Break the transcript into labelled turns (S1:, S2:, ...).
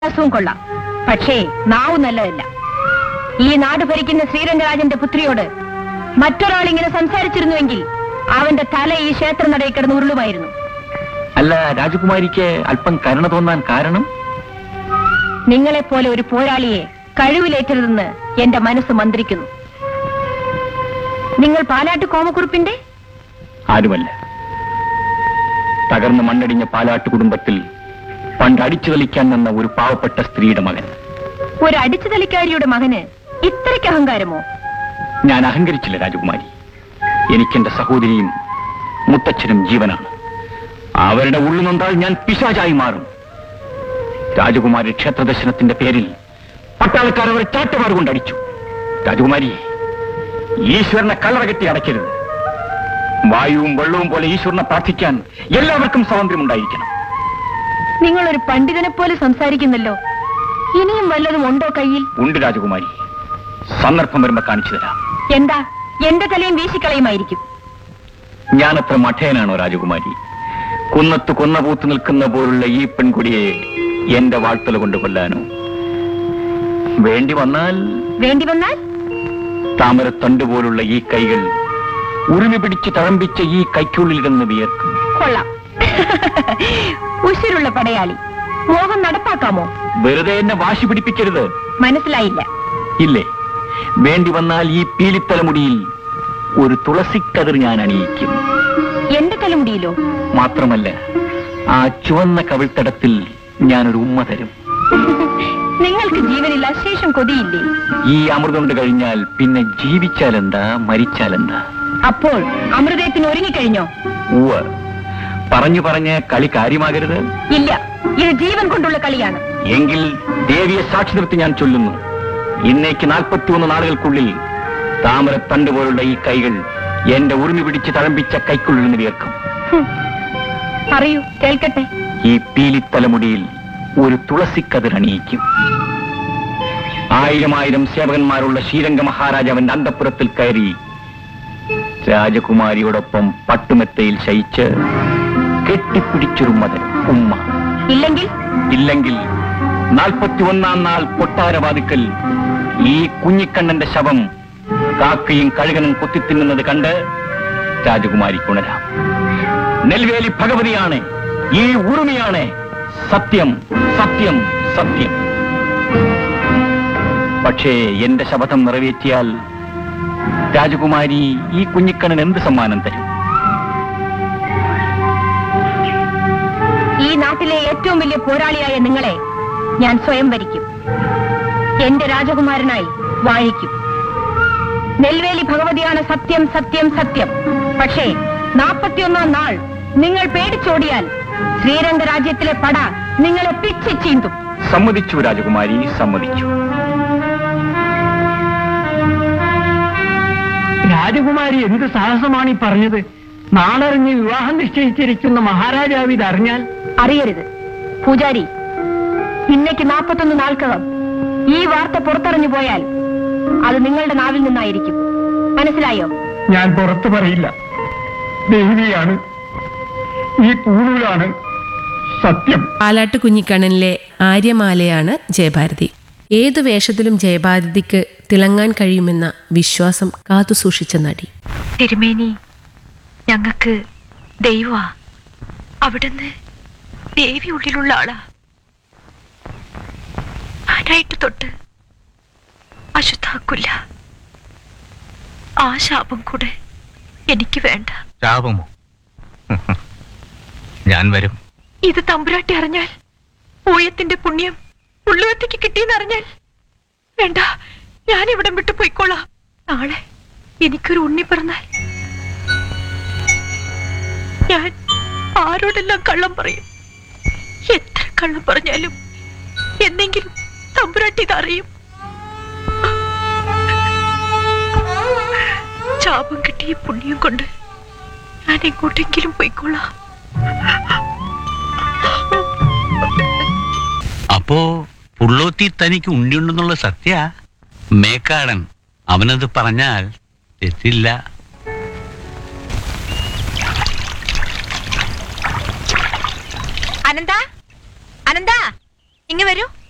S1: വിശ്വാസവും കൊള്ളാം പക്ഷേ നാവ് നല്ലതല്ല ഈ നാട് ഭരിക്കുന്ന ശ്രീരംഗരാജന്റെ പുത്രിയോട് മറ്റൊരാൾ ഇങ്ങനെ സംസാരിച്ചിരുന്നുവെങ്കിൽ അവന്റെ തല ഈ ക്ഷേത്ര നടയിൽ കിടന്ന് ഉരുളുമായിരുന്നു
S2: അല്ല രാജകുമാരിക്ക് അല്പം കരുണ തോന്നാൻ കാരണം
S1: നിങ്ങളെപ്പോലെ ഒരു പോരാളിയെ കഴിവിലേറ്റരുതെന്ന് എന്റെ മനസ്സ് മന്ത്രിക്കുന്നു നിങ്ങൾ പാലാട്ട് കോമക്കുറിപ്പിന്റെ
S2: ആരുമല്ല തകർന്ന് മണ്ണടിഞ്ഞ പാലാട്ട് കുടുംബത്തിൽ പണ്ട് അടിച്ചു കളിക്കാൻ നിന്ന ഒരു പാവപ്പെട്ട സ്ത്രീയുടെ മകൻ
S1: ഒരു അടിച്ചു തലിക്കാരിയുടെ മകന് ഇത്രയ്ക്ക് അഹങ്കാരമോ
S2: ഞാൻ അഹങ്കരിച്ചില്ല രാജകുമാരി എനിക്കെന്റെ സഹോദരിയും മുത്തച്ഛനും ജീവനാണ് അവരുടെ ഉള്ളു നൊന്താൽ ഞാൻ പിശാചായി മാറും രാജകുമാരി ക്ഷേത്ര ദർശനത്തിന്റെ പേരിൽ പട്ടാളക്കാർ അവരെ ചാട്ടമാർ കൊണ്ട് അടിച്ചു രാജകുമാരി ഈശ്വരനെ കല്ലറ കെട്ടി അടയ്ക്കരുത് വായുവും വെള്ളവും പോലെ ഈശ്വരനെ പ്രാർത്ഥിക്കാൻ എല്ലാവർക്കും സ്വാതന്ത്ര്യം ഉണ്ടായിരിക്കണം
S1: നിങ്ങൾ ഒരു പണ്ഡിതനെ പോലെ സംസാരിക്കുന്നല്ലോ ഇനിയും വല്ലതും ഉണ്ടോ കയ്യിൽ
S2: ഉണ്ട് രാജകുമാരി സന്ദർഭം വരുമ്പോ കാണിച്ചു തരാം
S1: എന്താ എന്റെ തലയും വീശിക്കളയുമായിരിക്കും
S2: ഞാനത്ര മഠേനാണോ രാജകുമാരി കുന്നത്ത് കൊന്ന പൂത്ത് നിൽക്കുന്ന പോലുള്ള ഈ പെൺകുടിയെ എന്റെ വാഴ്ത്തല കൊണ്ട് കൊല്ലാനോ വേണ്ടി വന്നാൽ
S1: വേണ്ടി വന്നാൽ
S2: താമരത്തണ്ട് പോലുള്ള ഈ കൈകൾ ഉരുമി പിടിച്ച് തഴമ്പിച്ച ഈ കൈക്കുള്ളിലിരുന്ന് വിയർക്കും
S1: കൊള്ളാം ഉശിരുള്ള പടയാളി മോഹം നടപ്പാക്കാമോ
S2: വെറുതെ എന്നെ വാശി പിടിപ്പിക്കരുത്
S1: മനസ്സിലായില്ല
S2: ഇല്ലേ വേണ്ടി വന്നാൽ ഈ പീലിത്തലമുടിയിൽ ഒരു തുളസിക്കതിർ ഞാൻ അണിയിക്കും
S1: എന്റെ തലമുടിയിലോ
S2: മാത്രമല്ല ആ ചുവന്ന കവിൾത്തടത്തിൽ ഞാനൊരു ഉമ്മ തരും
S1: നിങ്ങൾക്ക് ജീവനിൽ അശേഷം കൊതിയില്ലേ
S2: ഈ അമൃതം കൊണ്ട് കഴിഞ്ഞാൽ പിന്നെ ജീവിച്ചാലെന്താ മരിച്ചാലെന്താ
S1: അപ്പോൾ അമൃതയത്തിന് ഒരുങ്ങിക്കഴിഞ്ഞോ
S2: ഉവ്വ് പറഞ്ഞു പറഞ്ഞ് കളി കാര്യമാകരുത്
S1: ഇല്ല ഇത് ജീവൻ കൊണ്ടുള്ള കളിയാണ്
S2: എങ്കിൽ ദേവിയെ സാക്ഷി നിർത്തി ഞാൻ ചൊല്ലുന്നു ഇന്നേക്ക് നാൽപ്പത്തിയൊന്ന് നാളുകൾക്കുള്ളിൽ താമരത്തണ്ട് പോലുള്ള ഈ കൈകൾ എന്റെ ഉറുമി പിടിച്ച് തഴമ്പിച്ച കൈക്കുള്ളിൽ നിന്ന് വിയർക്കും
S1: ഹും. പറയൂ കേൾക്കട്ടെ
S2: ഈ പീലിത്തലമുടിയിൽ ഒരു തുളസിക്കതിർ അണിയിക്കും ആയിരം ആയിരം സേവകന്മാരുള്ള ശ്രീരംഗ മഹാരാജാവിന്റെ അന്തപ്പുരത്തിൽ കയറി രാജകുമാരിയോടൊപ്പം പട്ടുമെത്തയിൽ ശയിച്ച് കെട്ടിപ്പിടിച്ചൊരുമത് ഉമ്മ
S1: ഇല്ലെങ്കിൽ
S2: ഇല്ലെങ്കിൽ നാൽപ്പത്തി ഒന്നാം നാൾ കൊട്ടാരവാതിക്കൽ ഈ കുഞ്ഞിക്കണ്ണന്റെ ശവം കാക്കയും കഴുകനും കൊത്തിത്തിന്നുന്നത് കണ്ട് രാജകുമാരിക്ക് ഉണരാം നെൽവേലി ഭഗവതിയാണ് ഈ ഉറുമിയാണ് സത്യം സത്യം സത്യം പക്ഷേ എന്റെ ശപഥം നിറവേറ്റിയാൽ രാജകുമാരി ഈ കുഞ്ഞിക്കണ്ണൻ എന്ത് സമ്മാനം തരും
S1: ഈ നാട്ടിലെ ഏറ്റവും വലിയ പോരാളിയായ നിങ്ങളെ ഞാൻ സ്വയം വരിക്കും എന്റെ രാജകുമാരനായി വാഴിക്കും നെൽവേലി ഭഗവതിയാണ് സത്യം സത്യം സത്യം പക്ഷേ നാൽപ്പത്തിയൊന്നാം നാൾ നിങ്ങൾ പേടിച്ചോടിയാൽ ശ്രീരംഗ രാജ്യത്തിലെ പട നിങ്ങളെ പിച്ചി ചീന്തും
S2: സമ്മതിച്ചു രാജകുമാരി സമ്മതിച്ചു
S3: രാജകുമാരി എന്ത് സാഹസമാണ് ഈ പറഞ്ഞത് നാളറിഞ്ഞ് വിവാഹം നിശ്ചയിച്ചിരിക്കുന്ന മഹാരാജാവ് ഇത് അറിഞ്ഞാൽ
S1: അറിയരുത് പൂജാരി ഇന്നേക്ക് നാൽപ്പത്തൊന്ന് നാൾക്കകം ഈ വാർത്ത പുറത്തറിഞ്ഞു പോയാൽ അത് നിങ്ങളുടെ നാവിൽ നിന്നായിരിക്കും മനസ്സിലായോ
S3: ഞാൻ പുറത്തു പറയില്ല ദേവിയാണ് ഈ പൂണൂലാണ് സത്യം
S4: പാലാട്ട് കുഞ്ഞിക്കണ്ണനിലെ ആര്യമാലയാണ് ജയഭാരതി ഏതു വേഷത്തിലും ജയഭാരതിക്ക് തിളങ്ങാൻ കഴിയുമെന്ന വിശ്വാസം കാത്തുസൂക്ഷിച്ച നടി
S5: തിരുമേനി ഞങ്ങക്ക് ദൈവ അവിടുന്ന് ദേവി ഉള്ളിലുള്ള ആളാ ആരായിട്ട് തൊട്ട് അശുദ്ധാക്കില്ല ആ ശാപം കൂടെ എനിക്ക് വേണ്ട
S6: ശാപമോ ഞാൻ വരും
S5: ഇത് തമ്പുരാട്ടി അറിഞ്ഞാൽ പൂയത്തിന്റെ പുണ്യം ഉള്ളുവത്തേക്ക് കിട്ടിയെന്നറിഞ്ഞാൽ വേണ്ട ഞാൻ ഇവിടം വിട്ടു പോയിക്കോളാം നാളെ എനിക്കൊരു ഉണ്ണി പിറന്നാൽ ഞാൻ ആരോടെല്ലാം കള്ളം പറയും എത്ര കള്ളം പറഞ്ഞാലും എന്നെങ്കിലും തമ്പുരാട്ടി ഇതറിയും ശാപം കിട്ടിയ പുണ്യം കൊണ്ട് ഞാൻ എങ്ങോട്ടെങ്കിലും പോയിക്കോളാം
S6: അപ്പോ പുള്ളോത്തി തനിക്ക് ഉണ്ടിയുണ്ടെന്നുള്ള സത്യ മേക്കാടൻ അവനത് പറഞ്ഞാൽ തെറ്റില്ല
S5: അനന്ത അനന്ത ഇങ്ങ് വരൂ